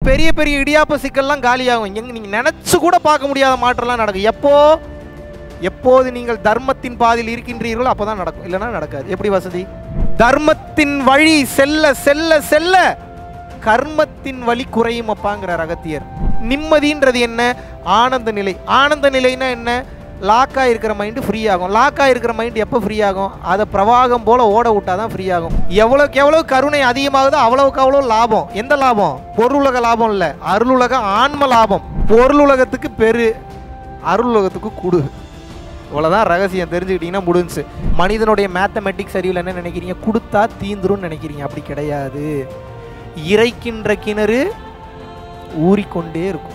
பெரிய பெரிய இடியாப்ப சிக்கல்லாம் காலியாகும் எங்க நீங்க நினைச்சு கூட பார்க்க முடியாத மாற்றம்லாம் நடக்கும் எப்போ எப்போது நீங்கள் தர்மத்தின் பாதையில் இருக்கின்றீர்களோ அப்பதான் நடக்கும் இல்லைன்னா நடக்காது எப்படி வசதி தர்மத்தின் வழி செல்ல செல்ல செல்ல கர்மத்தின் வழி குறையும் அப்பாங்கிறார் அகத்தியர் நிம்மதின்றது என்ன ஆனந்த நிலை ஆனந்த நிலைனா என்ன லாக்கா இருக்கிற மைண்டு ஃப்ரீ ஆகும் லாக்கா இருக்கிற மைண்டு எப்போ ஃப்ரீ ஆகும் அதை பிரவாகம் போல ஓட விட்டாதான் தான் ஃப்ரீ ஆகும் எவ்வளோக்கு எவ்வளோ கருணை அதிகமாகுதோ அவ்வளவுக்கு அவ்வளோ லாபம் எந்த லாபம் பொருளுலக லாபம் இல்லை அருளுலக ஆன்ம லாபம் பொருளுலகத்துக்கு பெரு அருளுலகத்துக்கு குடு இவ்வளோதான் ரகசியம் தெரிஞ்சுக்கிட்டீங்கன்னா முடிஞ்சுச்சு மனிதனுடைய மேத்தமெட்டிக்ஸ் அறிவில் என்ன நினைக்கிறீங்க கொடுத்தா தீந்துரும்னு நினைக்கிறீங்க அப்படி கிடையாது இறைக்கின்ற கிணறு ஊறிக்கொண்டே இருக்கும்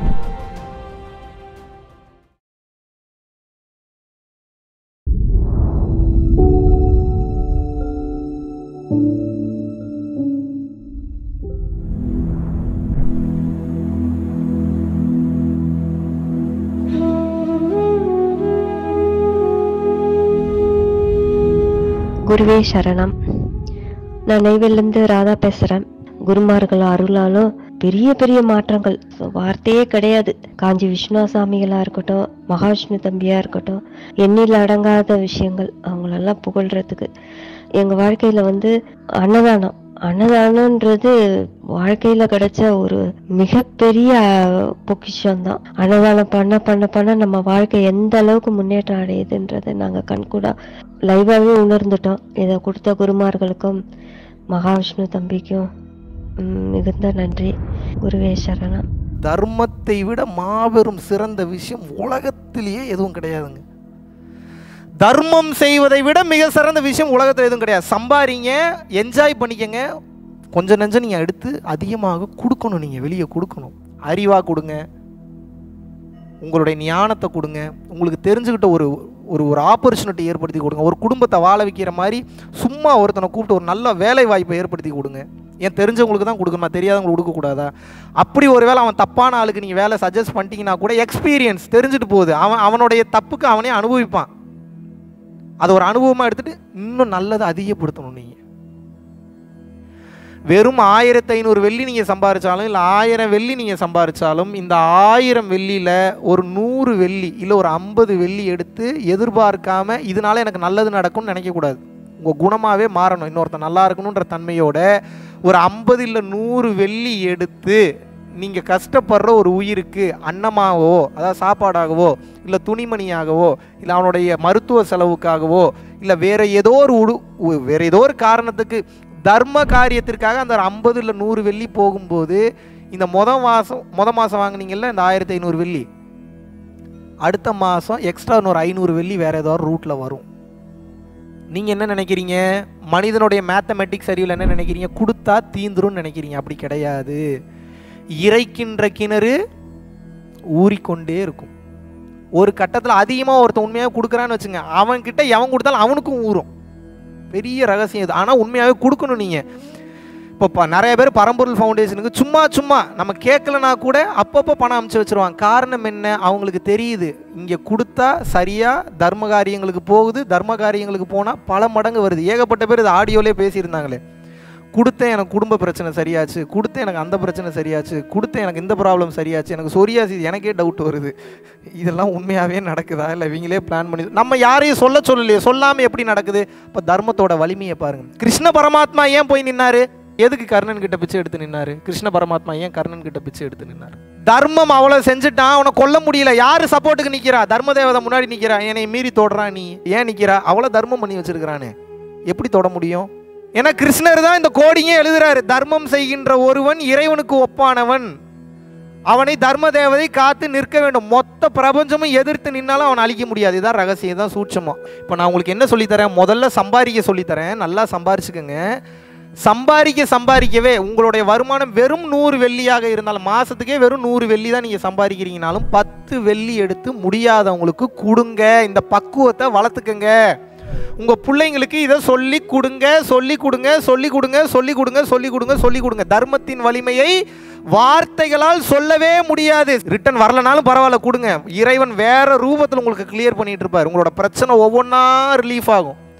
குருவே சரணம் நான் நெய்வேலிருந்து ராதா பேசுகிறேன் குருமார்கள் அருளாலும் பெரிய பெரிய மாற்றங்கள் வார்த்தையே கிடையாது காஞ்சி விஸ்வநாசாமிகளா இருக்கட்டும் மகாவிஷ்ணு தம்பியா இருக்கட்டும் எண்ணில் அடங்காத விஷயங்கள் அவங்களெல்லாம் புகழ்றதுக்கு எங்கள் வாழ்க்கையில் வந்து அன்னதானம் அன்னதானம்ன்றது வாழ்க்கையில் கிடைச்ச ஒரு மிகப்பெரிய பொக்கிஷம் தான் அன்னதானம் பண்ண பண்ண பண்ண நம்ம வாழ்க்கை எந்த அளவுக்கு முன்னேற்றம் அடையுதுன்றதை நாங்கள் கண்கூடா லைவாகவே உணர்ந்துட்டோம் இதை கொடுத்த குருமார்களுக்கும் மகாவிஷ்ணு தம்பிக்கும் ம், மிகுந்த நன்றி குருவே சரணம் தர்மத்தை விட மாபெரும் சிறந்த விஷயம் உலகத்திலேயே எதுவும் கிடையாதுங்க தர்மம் செய்வதை விட மிக சிறந்த விஷயம் உலகத்தில் எதுவும் கிடையாது சம்பாரிங்க என்ஜாய் பண்ணிக்கங்க கொஞ்சம் நெஞ்சம் நீங்கள் எடுத்து அதிகமாக கொடுக்கணும் நீங்கள் வெளியே கொடுக்கணும் அறிவாக கொடுங்க உங்களுடைய ஞானத்தை கொடுங்க உங்களுக்கு தெரிஞ்சுக்கிட்ட ஒரு ஒரு ஒரு ஆப்பர்ச்சுனிட்டி ஏற்படுத்தி கொடுங்க ஒரு குடும்பத்தை வாழ வைக்கிற மாதிரி சும்மா ஒருத்தனை கூப்பிட்டு ஒரு நல்ல வேலை வாய்ப்பை ஏற்படுத்தி கொடுங்க ஏன் தெரிஞ்சவங்களுக்கு தான் கொடுக்கணுமா தெரியாதவங்களுக்கு கொடுக்கக்கூடாதா அப்படி ஒரு வேளை அவன் தப்பான ஆளுக்கு நீங்கள் வேலை சஜஸ்ட் பண்ணிட்டீங்கன்னா கூட எக்ஸ்பீரியன்ஸ் தெரிஞ்சுட்டு போகுது அவன் அவனுடைய தப்புக்கு அவனே அனுபவிப்பான் அதை ஒரு அனுபவமாக எடுத்துட்டு இன்னும் நல்லதை அதிகப்படுத்தணும் நீங்கள் வெறும் ஆயிரத்தி ஐநூறு வெள்ளி நீங்கள் சம்பாதிச்சாலும் இல்லை ஆயிரம் வெள்ளி நீங்கள் சம்பாதிச்சாலும் இந்த ஆயிரம் வெள்ளியில் ஒரு நூறு வெள்ளி இல்லை ஒரு ஐம்பது வெள்ளி எடுத்து எதிர்பார்க்காம இதனால எனக்கு நல்லது நடக்கும்னு நினைக்கக்கூடாது உங்கள் குணமாகவே மாறணும் இன்னொருத்தன் நல்லா இருக்கணுன்ற தன்மையோட ஒரு ஐம்பது இல்லை நூறு வெள்ளி எடுத்து நீங்கள் கஷ்டப்படுற ஒரு உயிருக்கு அன்னமாகவோ அதாவது சாப்பாடாகவோ இல்லை துணிமணியாகவோ இல்லை அவனுடைய மருத்துவ செலவுக்காகவோ இல்லை வேற ஏதோ ஒரு உடு உ- வேற ஏதோ ஒரு காரணத்துக்கு தர்ம காரியத்திற்காக அந்த ஐம்பது இல்லை நூறு வெள்ளி போகும்போது இந்த மொத மாதம் மொத மாதம் வாங்குனீங்கல்ல இந்த ஆயிரத்தி ஐநூறு வெள்ளி அடுத்த மாதம் எக்ஸ்ட்ரா இன்னொரு ஐநூறு வெள்ளி வேற ஏதோ ஒரு ரூட்டில் வரும் நீங்கள் என்ன நினைக்கிறீங்க மனிதனுடைய மேத்தமெட்டிக்ஸ் அறிவில் என்ன நினைக்கிறீங்க கொடுத்தா தீந்துரும்னு நினைக்கிறீங்க அப்படி கிடையாது இறைக்கின்ற கிணறு ஊறிக்கொண்டே இருக்கும் ஒரு கட்டத்தில் அதிகமாக ஒருத்தன் உண்மையாக கொடுக்குறான்னு வச்சுங்க அவன்கிட்ட எவன் கொடுத்தாலும் அவனுக்கும் ஊறும் பெரிய ரகசியம் இது ஆனால் உண்மையாகவே கொடுக்கணும் நீங்கள் இப்போ ப- நிறைய பேர் பரம்பொருள் ஃபவுண்டேஷனுக்கு சும்மா சும்மா நம்ம கேட்கலனா கூட அப்பப்போ பணம் அமுச்சு வச்சிருவாங்க காரணம் என்ன அவங்களுக்கு தெரியுது இங்கே கொடுத்தா சரியாக தர்ம காரியங்களுக்கு போகுது தர்ம காரியங்களுக்கு போனால் பல மடங்கு வருது ஏகப்பட்ட பேர் இது ஆடியோலே பேசியிருந்தாங்களே கொடுத்தேன் எனக்கு குடும்ப பிரச்சனை சரியாச்சு கொடுத்தேன் எனக்கு அந்த பிரச்சனை சரியாச்சு கொடுத்தேன் எனக்கு இந்த ப்ராப்ளம் சரியாச்சு எனக்கு சொரியாச்சு எனக்கே டவுட் வருது இதெல்லாம் உண்மையாகவே நடக்குதா இல்லை இவங்களே பிளான் பண்ணி நம்ம யாரையும் சொல்ல சொல்லலையே சொல்லாமல் எப்படி நடக்குது இப்போ தர்மத்தோட வலிமையை பாருங்க கிருஷ்ண பரமாத்மா ஏன் போய் நின்னாரு எதுக்கு கர்ணன் கிட்ட பிச்சை எடுத்து நின்னாரு கிருஷ்ண பரமாத்மா ஏன் கர்ணன் கிட்ட பிச்சை எடுத்து நின்னாரு தர்மம் அவ்வளோ செஞ்சுட்டான் அவனை கொல்ல முடியல யாரு சப்போர்ட்டுக்கு நிக்கிறா தர்ம தேவதை முன்னாடி நிக்கிறா என்னை மீறி தொடுறான் நீ ஏன் நிக்கிறா அவ்வளோ தர்மம் பண்ணி வச்சிருக்கிறானே எப்படி தொட முடியும் ஏன்னா கிருஷ்ணர் தான் இந்த கோடிங்கே எழுதுறாரு தர்மம் செய்கின்ற ஒருவன் இறைவனுக்கு ஒப்பானவன் அவனை தர்ம தேவதை காத்து நிற்க வேண்டும் மொத்த பிரபஞ்சமும் எதிர்த்து நின்னாலும் அவனை அழிக்க முடியாது இதான் ரகசியம் தான் சூட்சமம் இப்போ நான் உங்களுக்கு என்ன சொல்லித்தரேன் முதல்ல சம்பாதிக்க சொல்லித்தரேன் நல்லா சம்பாரிச்சுக்கோங்க சம்பாதிக்க சம்பாதிக்கவே உங்களுடைய வருமானம் வெறும் நூறு வெள்ளியாக இருந்தாலும் மாதத்துக்கே வெறும் நூறு வெள்ளி தான் நீங்கள் சம்பாதிக்கிறீங்கனாலும் பத்து வெள்ளி எடுத்து முடியாதவங்களுக்கு கொடுங்க இந்த பக்குவத்தை வளர்த்துக்கங்க உங்கள் பிள்ளைங்களுக்கு இதை சொல்லி கொடுங்க சொல்லி கொடுங்க சொல்லி கொடுங்க சொல்லி கொடுங்க சொல்லி கொடுங்க சொல்லி கொடுங்க தர்மத்தின் வலிமையை வார்த்தைகளால் சொல்லவே முடியாது ரிட்டன் வரலனாலும் பரவாயில்ல கொடுங்க இறைவன் வேற ரூபத்தில் உங்களுக்கு கிளியர் பண்ணிட்டு இருப்பார் உங்களோட பிரச்சனை ஒவ்வொன்றா ரிலீஃப் ஆகும்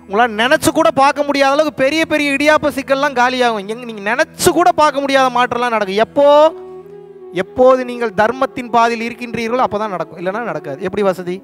உங்களால் நினச்சி கூட பார்க்க முடியாத அளவுக்கு பெரிய பெரிய இடியாப்ப சிக்கல்லாம் காலியாகும் எங்க நீங்கள் நினச்சி கூட பார்க்க முடியாத மாற்றம்லாம் நடக்கும் எப்போ எப்போது நீங்கள் தர்மத்தின் பாதையில் இருக்கின்றீர்களோ அப்போ தான் நடக்கும் இல்லைன்னா நடக்காது எப்படி வசதி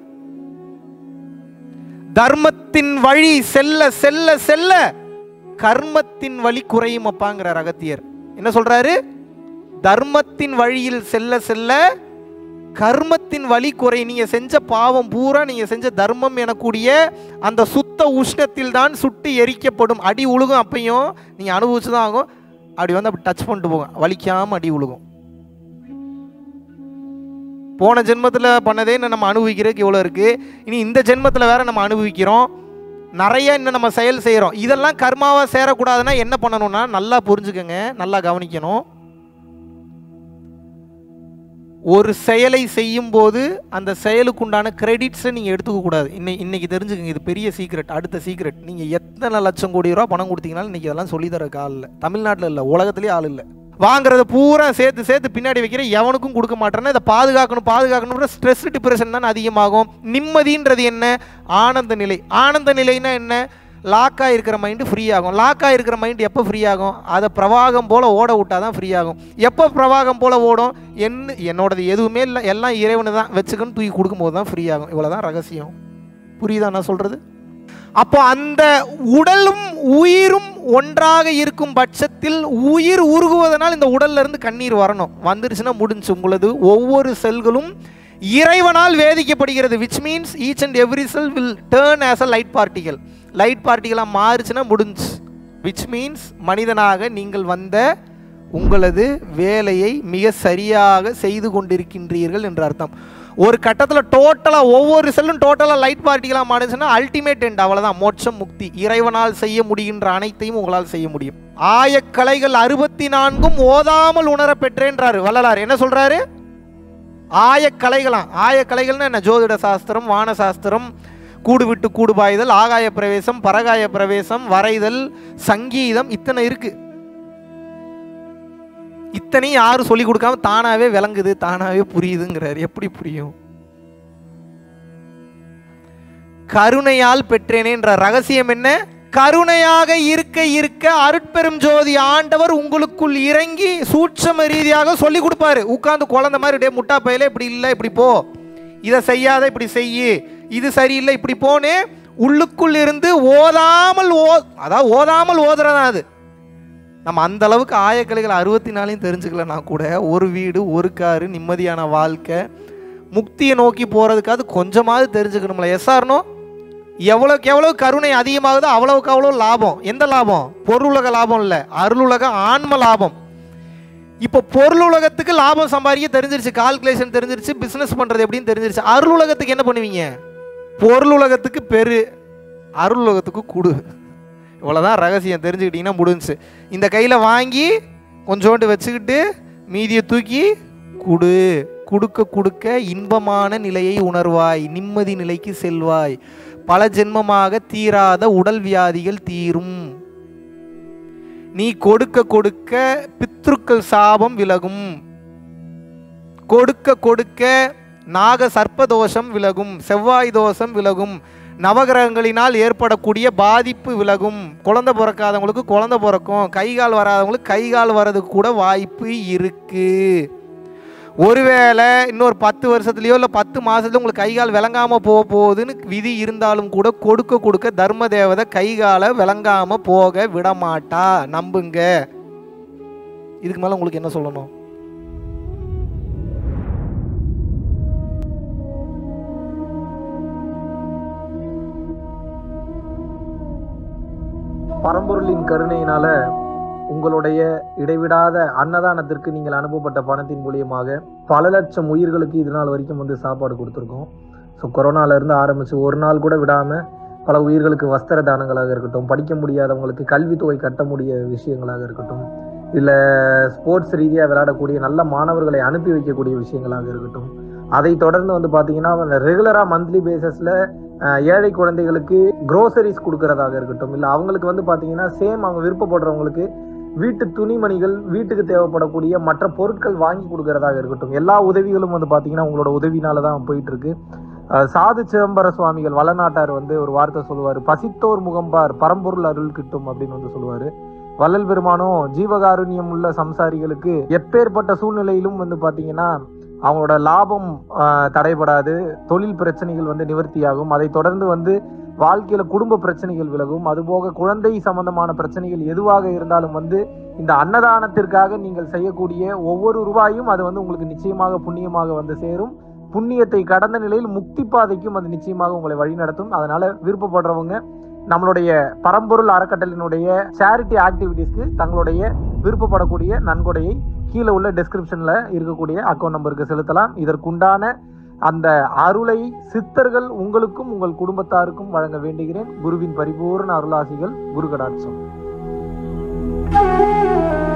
தர்மத்தின் வழி செல்ல செல்ல செல்ல கர்மத்தின் வழி குறையும் அப்பாங்கிறார் அகத்தியர் என்ன சொல்றாரு தர்மத்தின் வழியில் செல்ல செல்ல கர்மத்தின் வழி குறை நீங்க செஞ்ச பாவம் பூரா நீங்க செஞ்ச தர்மம் எனக்கூடிய அந்த சுத்த உஷ்ணத்தில் தான் சுட்டு எரிக்கப்படும் அடி உழுகும் அப்பையும் நீங்க அனுபவிச்சு தான் ஆகும் அப்படி வந்து அப்படி டச் பண்ணிட்டு போகும் வலிக்காம அடி உழுகும் போன ஜென்மத்தில் பண்ணதே இன்னும் நம்ம அனுபவிக்கிறதுக்கு இவ்வளோ இருக்குது இனி இந்த ஜென்மத்தில் வேற நம்ம அனுபவிக்கிறோம் நிறைய இன்னும் நம்ம செயல் செய்கிறோம் இதெல்லாம் கர்மாவாக சேரக்கூடாதுன்னா என்ன பண்ணணும்னா நல்லா புரிஞ்சுக்கங்க நல்லா கவனிக்கணும் ஒரு செயலை செய்யும் போது அந்த செயலுக்கு உண்டான கிரெடிட்ஸை நீங்கள் எடுத்துக்க கூடாது இன்னை இன்னைக்கு தெரிஞ்சுக்கங்க இது பெரிய சீக்ரெட் அடுத்த சீக்ரெட் நீங்கள் எத்தனை லட்சம் கோடி ரூபா பணம் கொடுத்தீங்கனாலும் இன்னைக்கு இதெல்லாம் சொல்லித்தரக்கு ஆள் இல்லை தமிழ்நாட்டில் இல்லை உலகத்திலேயே ஆள் இல்லை வாங்குறத பூரா சேர்த்து சேர்த்து பின்னாடி வைக்கிற எவனுக்கும் கொடுக்க மாட்டேன்னா இதை பாதுகாக்கணும் பாதுகாக்கணும் ஸ்ட்ரெஸ் டிப்ரெஷன் தான் அதிகமாகும் நிம்மதின்றது என்ன ஆனந்த நிலை ஆனந்த நிலைன்னா என்ன லாக்காக இருக்கிற மைண்டு ஃப்ரீ ஆகும் லாக்காக இருக்கிற மைண்டு எப்போ ஃப்ரீ ஆகும் அதை பிரவாகம் போல் ஓட விட்டால் தான் ஃப்ரீ ஆகும் எப்போ பிரவாகம் போல் ஓடும் என்ன என்னோடது எதுவுமே இல்லை எல்லாம் இறைவனு தான் வச்சுக்கன்னு தூக்கி கொடுக்கும்போது தான் ஃப்ரீ ஆகும் இவ்வளோ தான் ரகசியம் புரியுதா நான் சொல்கிறது அப்போ அந்த உடலும் உயிரும் ஒன்றாக இருக்கும் பட்சத்தில் உயிர் உருகுவதனால் இந்த உடல்ல இருந்து கண்ணீர் வரணும் வந்துருச்சுன்னா முடிஞ்சு உங்களது ஒவ்வொரு செல்களும் இறைவனால் வேதிக்கப்படுகிறது which means each and every cell will turn as a light particle light பார்ட்டிகலாக மாறுச்சுன்னா முடிஞ்சு விச் மீன்ஸ் மனிதனாக நீங்கள் வந்த உங்களது வேலையை மிக சரியாக செய்து கொண்டிருக்கின்றீர்கள் என்று அர்த்தம் ஒரு கட்டத்தில் டோட்டலாக ஒவ்வொரு செல்லும் டோட்டலாக லைட் பார்ட்டிகளாக மாறுச்சுன்னா அல்டிமேட் எண்ட் அவ்வளோதான் மோட்சம் முக்தி இறைவனால் செய்ய முடிகின்ற அனைத்தையும் உங்களால் செய்ய முடியும் ஆயக்கலைகள் அறுபத்தி நான்கும் ஓதாமல் உணர பெற்றேன்றாரு வள்ளலார் என்ன சொல்றாரு ஆயக்கலைகளாம் ஆயக்கலைகள்னா என்ன ஜோதிட சாஸ்திரம் வான சாஸ்திரம் கூடு விட்டு கூடு பாய்தல் ஆகாய பிரவேசம் பரகாய பிரவேசம் வரைதல் சங்கீதம் இத்தனை இருக்கு இத்தனையும் யாரும் சொல்லி கொடுக்காம தானாவே விளங்குது தானாவே புரியுதுங்கிறார் எப்படி புரியும் கருணையால் பெற்றேனேன்ற ரகசியம் என்ன கருணையாக இருக்க இருக்க அருட்பெரும் ஜோதி ஆண்டவர் உங்களுக்குள் இறங்கி சூட்சம ரீதியாக சொல்லி கொடுப்பாரு உட்கார்ந்து குழந்தை மாதிரி டே முட்டா பையில இப்படி இல்லை இப்படி போ இதை செய்யாத இப்படி செய்யு இது சரியில்லை இப்படி போனே உள்ளுக்குள் இருந்து ஓதாமல் ஓ அதாவது ஓதாமல் ஓதுறதா அது நம்ம அந்த அளவுக்கு ஆயக்கலைகள் அறுபத்தி நாலையும் தெரிஞ்சுக்கலனா கூட ஒரு வீடு ஒரு காரு நிம்மதியான வாழ்க்கை முக்தியை நோக்கி போகிறதுக்காவது கொஞ்சமாவது தெரிஞ்சுக்கணும்ல எஸ்ஆர்னோ எவ்வளோக்கு எவ்வளோ கருணை அதிகமாகுதோ அவ்வளவுக்கு அவ்வளோ லாபம் எந்த லாபம் பொருளுலக லாபம் இல்லை அருளுலக ஆன்ம லாபம் இப்போ பொருளுலகத்துக்கு லாபம் சம்பாதிக்க தெரிஞ்சிருச்சு கால்குலேஷன் தெரிஞ்சிருச்சு பிஸ்னஸ் பண்ணுறது எப்படின்னு தெரிஞ்சிருச்சு அருளுலகத்துக்கு என்ன பண்ணுவீங்க பொருளுலகத்துக்கு பெரு அருளுலகத்துக்கு குடு இவ்வளோதான் ரகசியம் தெரிஞ்சுக்கிட்டிங்கன்னா முடிஞ்சுச்சு இந்த கையில் வாங்கி கொஞ்சோண்டு வச்சுக்கிட்டு மீதியை தூக்கி குடு கொடுக்க கொடுக்க இன்பமான நிலையை உணர்வாய் நிம்மதி நிலைக்கு செல்வாய் பல ஜென்மமாக தீராத உடல் வியாதிகள் தீரும் நீ கொடுக்க கொடுக்க பித்ருக்கள் சாபம் விலகும் கொடுக்க கொடுக்க நாக சர்ப்ப தோஷம் விலகும் செவ்வாய் தோஷம் விலகும் நவகிரகங்களினால் ஏற்படக்கூடிய பாதிப்பு விலகும் குழந்தை பிறக்காதவங்களுக்கு குழந்தை பிறக்கும் கை கால் வராதவங்களுக்கு கை கால் வர்றதுக்கு கூட வாய்ப்பு இருக்கு ஒருவேளை இன்னொரு பத்து வருஷத்துலயோ இல்லை பத்து மாசத்துல உங்களுக்கு கை கால் விளங்காம போக போகுதுன்னு விதி இருந்தாலும் கூட கொடுக்க கொடுக்க தர்ம தேவதை கை காலை விளங்காம போக விட மாட்டா நம்புங்க இதுக்கு மேல உங்களுக்கு என்ன சொல்லணும் பரம்பொருளின் கருணையினால உங்களுடைய இடைவிடாத அன்னதானத்திற்கு நீங்கள் அனுப்பப்பட்ட பணத்தின் மூலியமாக பல லட்சம் உயிர்களுக்கு இது நாள் வரைக்கும் வந்து சாப்பாடு கொடுத்துருக்கோம் ஸோ கொரோனால இருந்து ஆரம்பிச்சு ஒரு நாள் கூட விடாம பல உயிர்களுக்கு வஸ்திர தானங்களாக இருக்கட்டும் படிக்க முடியாதவங்களுக்கு கல்வித்தொகை கட்ட முடிய விஷயங்களாக இருக்கட்டும் இல்லை ஸ்போர்ட்ஸ் ரீதியாக விளையாடக்கூடிய நல்ல மாணவர்களை அனுப்பி வைக்கக்கூடிய விஷயங்களாக இருக்கட்டும் அதை தொடர்ந்து வந்து பார்த்தீங்கன்னா ரெகுலராக மந்த்லி பேசிஸில் ஏழை குழந்தைகளுக்கு க்ரோசரிஸ் கொடுக்கறதாக இருக்கட்டும் இல்லை அவங்களுக்கு வந்து பார்த்தீங்கன்னா சேம் அவங்க விருப்பப்படுறவங்களுக்கு வீட்டு துணிமணிகள் வீட்டுக்கு தேவைப்படக்கூடிய மற்ற பொருட்கள் வாங்கி கொடுக்கறதாக இருக்கட்டும் எல்லா உதவிகளும் வந்து பார்த்தீங்கன்னா உங்களோட உதவினால தான் போயிட்டு இருக்கு அஹ், சாது சிதம்பர சுவாமிகள் வளநாட்டார் வந்து ஒரு வார்த்தை சொல்லுவார் பசித்தோர் முகம்பார் பரம்பொருள் அருள் கிட்டும் அப்படின்னு வந்து சொல்லுவாரு வள்ளல் பெருமானும் ஜீவகாருண்யம் உள்ள சம்சாரிகளுக்கு எப்பேற்பட்ட சூழ்நிலையிலும் வந்து பாத்தீங்கன்னா அவங்களோட லாபம் ஆஹ், தடைபடாது தொழில் பிரச்சனைகள் வந்து நிவர்த்தியாகும் அதை தொடர்ந்து வந்து வாழ்க்கையில குடும்ப பிரச்சனைகள் விலகும் அதுபோக குழந்தை சம்பந்தமான பிரச்சனைகள் எதுவாக இருந்தாலும் வந்து இந்த அன்னதானத்திற்காக நீங்கள் செய்யக்கூடிய ஒவ்வொரு ரூபாயும் அது வந்து உங்களுக்கு நிச்சயமாக புண்ணியமாக வந்து சேரும் புண்ணியத்தை கடந்த நிலையில் முக்தி பாதைக்கும் அது நிச்சயமாக உங்களை வழிநடத்தும் அதனால விருப்பப்படுறவங்க நம்மளுடைய பரம்பொருள் அறக்கட்டளினுடைய சேரிட்டி ஆக்டிவிட்டீஸ்க்கு தங்களுடைய விருப்பப்படக்கூடிய நன்கொடையை கீழே உள்ள டெஸ்கிரிப்ஷன்ல இருக்கக்கூடிய அக்கௌண்ட் நம்பருக்கு செலுத்தலாம் இதற்குண்டான அந்த அருளை சித்தர்கள் உங்களுக்கும் உங்கள் குடும்பத்தாருக்கும் வழங்க வேண்டுகிறேன் குருவின் பரிபூர்ண அருளாசிகள் குரு கடாட்சம்